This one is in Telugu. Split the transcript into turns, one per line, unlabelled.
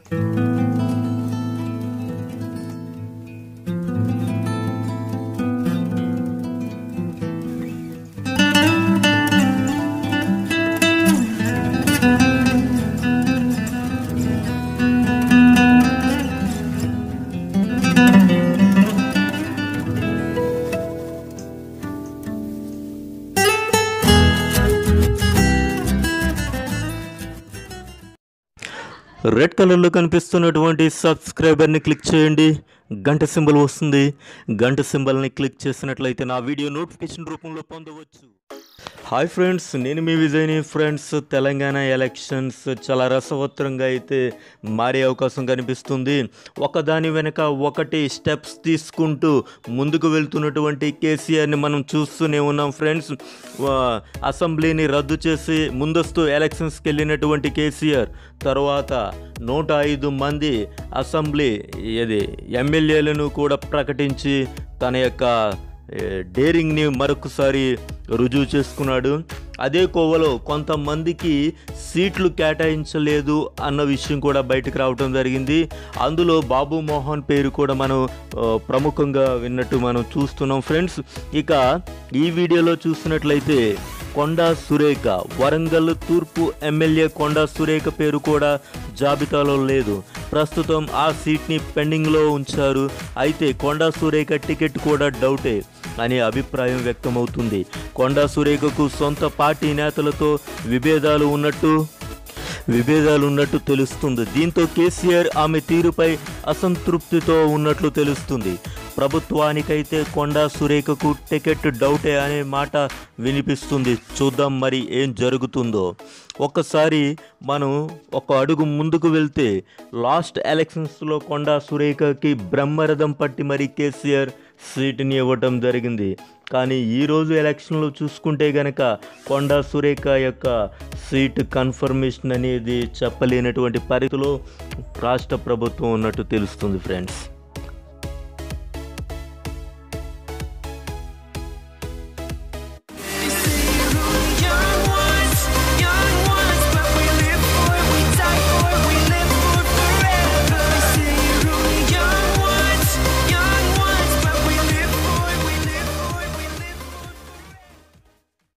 రెడ్ కలర్లో కనిపిస్తున్నటువంటి సబ్స్క్రైబర్ని క్లిక్ చేయండి గంట సింబల్ వస్తుంది గంట సింబల్ని క్లిక్ చేసినట్లయితే నా వీడియో నోటిఫికేషన్ రూపంలో పొందవచ్చు హాయ్ ఫ్రెండ్స్ నేను మీ విజయ్ని ఫ్రెండ్స్ తెలంగాణ ఎలక్షన్స్ చాలా రసవత్తరంగా అయితే మారే అవకాశం కనిపిస్తుంది ఒకదాని వెనక ఒకటి స్టెప్స్ తీసుకుంటూ ముందుకు వెళ్తున్నటువంటి కేసీఆర్ని మనం చూస్తూనే ఉన్నాం ఫ్రెండ్స్ వా- అసెంబ్లీని రద్దు చేసి ముందస్తు ఎలక్షన్స్కి వెళ్ళినటువంటి కేసీఆర్ తర్వాత నూట ఐదు మంది అసెంబ్లీ ఇది ఎమ్మెల్యేలను కూడా ప్రకటించి తన యొక్క ఏ, డేరింగ్ని మరొకసారి రుజువు చేసుకున్నాడు అదే కోవలో కొంతమందికి సీట్లు కేటాయించలేదు అన్న విషయం కూడా బయటకు రావడం జరిగింది అందులో బాబు మోహన్ పేరు కూడా మనం ఆ, ప్రముఖంగా విన్నట్టు మనం చూస్తున్నాం ఫ్రెండ్స్ ఇక ఈ వీడియోలో చూసినట్లయితే కొండా సురేఖ వరంగల్ తూర్పు ఎమ్మెల్యే కొండా సురేఖ పేరు కూడా జాబితాలో లేదు ప్రస్తుతం ఆ సీట్ని పెండింగ్లో ఉంచారు అయితే కొండా సురేఖ టికెట్ కూడా డౌటే అనే అభిప్రాయం వ్యక్తమవుతుంది కొండా సురేఖకు సొంత పార్టీ నేతలతో విభేదాలు ఉన్నట్టు విభేదాలు ఉన్నట్టు తెలుస్తుంది దీంతో కేసీఆర్ ఆమె తీరుపై అసంతృప్తితో ఉన్నట్లు తెలుస్తుంది ప్రభుత్వానికైతే కొండా సురేఖకు టికెట్ డౌటే అనే మాట వినిపిస్తుంది చూద్దాం మరి ఏం జరుగుతుందో ఒక్కసారి మనం ఒక అడుగు ముందుకు వెళ్తే లాస్ట్ ఎలక్షన్స్లో కొండా సురేఖకి బ్రహ్మరథం పట్టి మరి కేసీఆర్ సీటుని ఇవ్వటం జరిగింది కానీ ఈరోజు ఎలక్షన్లో చూసుకుంటే గనక కొండా సురేఖ యొక్క సీట్ కన్ఫర్మేషన్ అనేది చెప్పలేనటువంటి పరిధిలో రాష్ట్ర ప్రభుత్వం ఉన్నట్టు తెలుస్తుంది ఫ్రెండ్స్